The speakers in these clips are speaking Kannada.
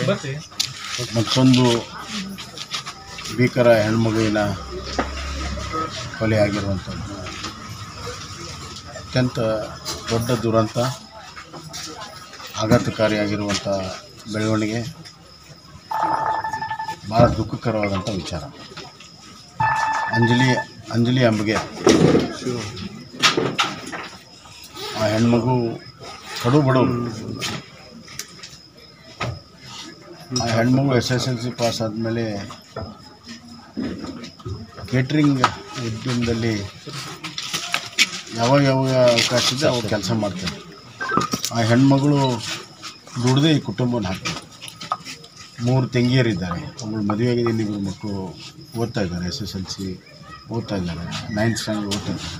ಮತ್ತೊಂದು ಭೀಕರ ಹೆಣ್ಮಗುವಿನ ಕೊಲೆಯಾಗಿರುವಂಥದ್ದು ಅತ್ಯಂತ ದೊಡ್ಡ ದುರಂತ ಆಘಾತಕಾರಿಯಾಗಿರುವಂಥ ಬೆಳವಣಿಗೆ ಭಾಳ ದುಃಖಕರವಾದಂಥ ವಿಚಾರ ಅಂಜಲಿ ಅಂಜಲಿ ಅಂಬಿಗೆ ಆ ಹೆಣ್ಮಗು ಕಡು ಬಡವರು ಆ ಹೆಣ್ಮಗು S S L C pass ಆದಮೇಲೆ ಕೇಟ್ರಿಂಗ್ ಉದ್ಯಮದಲ್ಲಿ ಯಾವಾಗ ಯಾವಾಗ ಅವಕಾಶ ಇದೆ ಅವಾಗ ಕೆಲಸ ಮಾಡ್ತಾರೆ ಆ ಹೆಣ್ಮಗಳು ದುಡ್ದೇ ಈ ಕುಟುಂಬವನ್ನು ಹಾಕ್ತಾರೆ ಮೂರು ತಂಗಿಯರಿದ್ದಾರೆ ಅವಳು ಮದುವೆಯಾಗಿದೆ ಇಲ್ಲಿಬ್ಬರು ಮಕ್ಕಳು ಓದ್ತಾ ಇದ್ದಾರೆ ಎಸ್ ಎಸ್ ಎಲ್ ಸಿ ಓದ್ತಾ ಇದ್ದಾರೆ ನೈನ್ತ್ ಸ್ಟ್ಯಾಂಡರ್ಡ್ ಓದ್ತಾ ಇದ್ದಾರೆ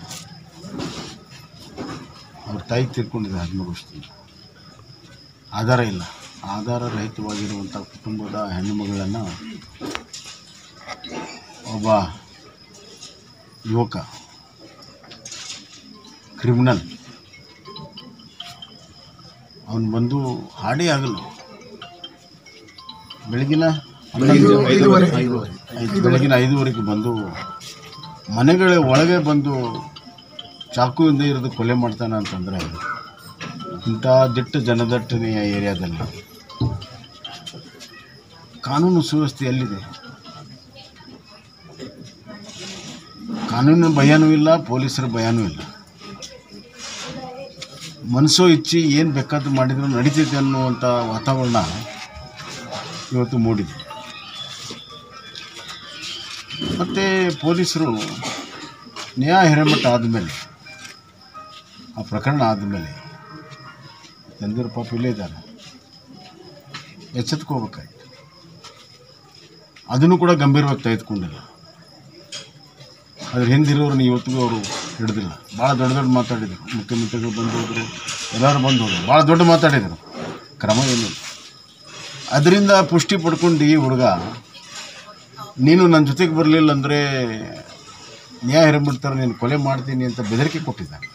ಅವ್ರ ತಾಯಿ ತೀರ್ಕೊಂಡಿದ್ದಾರೆ ಹದಿಮೂರು ವರ್ಷದಿಂದ ಆಧಾರ ಇಲ್ಲ ಆಧಾರ ರಹಿತವಾಗಿರುವಂಥ ಕುಟುಂಬದ ಹೆಣ್ಣು ಮಗಳನ್ನು ಒಬ್ಬ ಯುವಕ ಕ್ರಿಮಿನಲ್ ಅವನು ಬಂದು ಹಾಡೇ ಆಗಲ್ಲ ಬೆಳಗಿನ ಐದುವರೆ ಐದು ಬೆಳಗಿನ ಐದುವರೆಗೆ ಬಂದು ಮನೆಗಳ ಒಳಗೆ ಬಂದು ಚಾಕುವಿಂದ ಇರೋದು ಕೊಲೆ ಮಾಡ್ತಾನೆ ಅಂತಂದರೆ ಇಂಥ ದಿಟ್ಟ ಜನದಟ್ಟಣೆಯ ಏರಿಯಾದಲ್ಲಿ ಕಾನೂನು ಸುವ್ಯವಸ್ಥೆ ಎಲ್ಲಿದೆ ಕಾನೂನಿನ ಭಯನೂ ಇಲ್ಲ ಪೊಲೀಸರ ಭಯನೂ ಇಲ್ಲ ಮನಸ್ಸೋ ಇಚ್ಛೆ ಏನು ಬೇಕಾದ್ರೂ ಮಾಡಿದ್ರು ನಡೀತೈತೆ ಅನ್ನುವಂಥ ವಾತಾವರಣ ಇವತ್ತು ಮೂಡಿದೆ ಮತ್ತು ಪೊಲೀಸರು ನ್ಯಾಯ ಹಿರೇಮಠ ಆದಮೇಲೆ ಆ ಪ್ರಕರಣ ಆದಮೇಲೆ ಎಲ್ಲರೂ ಪಾಪ ಇಲ್ಲೇ ಇದ್ದಾರೆ ಎಚ್ಚೆತ್ಕೋಬೇಕಾಯ್ತು ಅದನ್ನು ಕೂಡ ಗಂಭೀರವಾಗಿ ತೆಗೆದುಕೊಂಡಿಲ್ಲ ಅದ್ರ ಹಿಂದಿರೋರನ್ನ ಇವತ್ತಿಗೂ ಅವರು ಹಿಡಿದಿಲ್ಲ ಭಾಳ ದೊಡ್ಡ ದೊಡ್ಡ ಮಾತಾಡಿದರು ಮುಖ್ಯಮಂತ್ರಿಗಳು ಬಂದು ಹೋದರು ಎಲ್ಲರೂ ಬಂದು ಹೋದರು ಭಾಳ ದೊಡ್ಡ ಮಾತಾಡಿದರು ಕ್ರಮ ಏನಿಲ್ಲ ಅದರಿಂದ ಪುಷ್ಟಿ ಪಡ್ಕೊಂಡು ಈ ಹುಡುಗ ನೀನು ನನ್ನ ಜೊತೆಗೆ ಬರಲಿಲ್ಲ ಅಂದರೆ ನ್ಯಾಯ ಹಿರಬಿಡ್ತಾರೆ ನೀನು ಕೊಲೆ ಮಾಡ್ತೀನಿ ಅಂತ ಬೆದರಿಕೆ ಕೊಟ್ಟಿದ್ದಾನೆ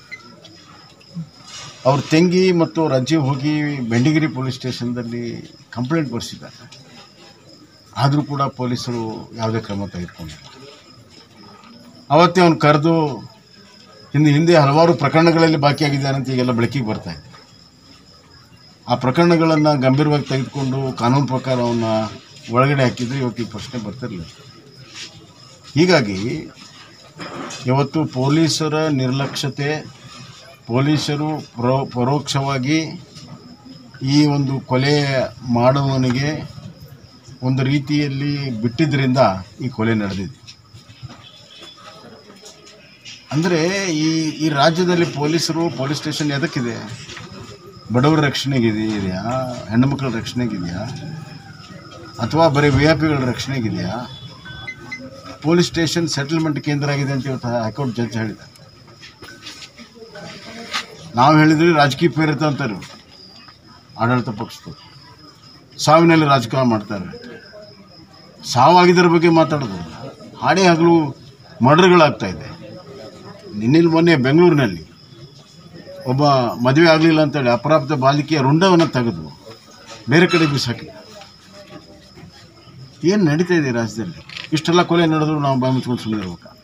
ಅವ್ರ ತಂಗಿ ಮತ್ತು ಅವ್ರ ಅಜ್ಜಿ ಹೋಗಿ ಬೆಂಡಿಗಿರಿ ಪೊಲೀಸ್ ಸ್ಟೇಷನ್ದಲ್ಲಿ ಕಂಪ್ಲೇಂಟ್ ಬರೆಸಿದ್ದಾರೆ ಆದರೂ ಕೂಡ ಪೊಲೀಸರು ಯಾವುದೇ ಕ್ರಮ ತೆಗೆದುಕೊಂಡಿಲ್ಲ ಅವತ್ತೇ ಅವನು ಕರೆದು ಹಿಂದೆ ಹಿಂದೆ ಹಲವಾರು ಪ್ರಕರಣಗಳಲ್ಲಿ ಬಾಕಿಯಾಗಿದ್ದಾನೆ ಅಂತ ಈಗೆಲ್ಲ ಬೆಳಕಿಗೆ ಬರ್ತಾ ಇದೆ ಆ ಪ್ರಕರಣಗಳನ್ನು ಗಂಭೀರವಾಗಿ ತೆಗೆದುಕೊಂಡು ಕಾನೂನು ಪ್ರಕಾರ ಅವನ್ನ ಒಳಗಡೆ ಹಾಕಿದ್ರೆ ಇವತ್ತು ಈ ಪ್ರಶ್ನೆ ಬರ್ತಿರಲಿಲ್ಲ ಹೀಗಾಗಿ ಇವತ್ತು ಪೊಲೀಸರ ನಿರ್ಲಕ್ಷ್ಯತೆ ಪೊಲೀಸರು ಪರೋ ಪರೋಕ್ಷವಾಗಿ ಈ ಒಂದು ಕೊಲೆ ಮಾಡುವವನಿಗೆ ಒಂದು ರೀತಿಯಲ್ಲಿ ಬಿಟ್ಟಿದ್ದರಿಂದ ಈ ಕೊಲೆ ನಡೆದಿದೆ ಅಂದರೆ ಈ ಈ ರಾಜ್ಯದಲ್ಲಿ ಪೊಲೀಸರು ಪೊಲೀಸ್ ಸ್ಟೇಷನ್ ಎದಕ್ಕಿದೆ ಬಡವರ ರಕ್ಷಣೆಗಿದೆ ಇದೆಯಾ ಹೆಣ್ಣುಮಕ್ಕಳ ರಕ್ಷಣೆಗಿದೆಯಾ ಅಥವಾ ಬರೀ ವಿ ಐ ಪಿಗಳ ರಕ್ಷಣೆಗಿದೆಯಾ ಪೊಲೀಸ್ ಸ್ಟೇಷನ್ ಸೆಟಲ್ಮೆಂಟ್ ಕೇಂದ್ರ ಆಗಿದೆ ಅಂತ ಇವತ್ತು ಹೈಕೋರ್ಟ್ ಜಡ್ಜ್ ಹೇಳಿದ್ದಾರೆ ನಾವು ಹೇಳಿದ್ವಿ ರಾಜಕೀಯ ಪ್ರೇರಿತ ಅಂತಾರೆ ಇವ್ರು. ಆಡಳಿತ ಪಕ್ಷದವರು ಸಾವಿನಲ್ಲಿ ರಾಜಕಾರಣ ಮಾಡ್ತಾರೆ ಸಾವಾಗಿದ್ದರ ಬಗ್ಗೆ ಮಾತಾಡೋದು ಹಾಡೇ ಹಗಲು ಮರ್ಡರ್ಗಳಾಗ್ತಾ ಇದೆ ನಿನ್ನೆಲ್ಲಿ ಮೊನ್ನೆ ಬೆಂಗಳೂರಿನಲ್ಲಿ ಒಬ್ಬ ಮದುವೆ ಆಗಲಿಲ್ಲ ಅಂತೇಳಿ ಅಪರಾಧ ಬಾಲಿಕೆಯ ರುಂಡವನ್ನು ತೆಗೆದು ಬೇರೆ ಕಡೆ ಬಿಸಾಕಿ ಏನು ನಡೀತಾ ಇದೆ ಈ ರಾಜ್ಯದಲ್ಲಿ ಇಷ್ಟೆಲ್ಲ ಕೊಲೆ ನಡೆದ್ರು ನಾವು ಬಾಯಿ ಮುಚ್ಕೊಂಡು ಸುಮ್ಮನೆ ಇರ್ಬೇಕಾ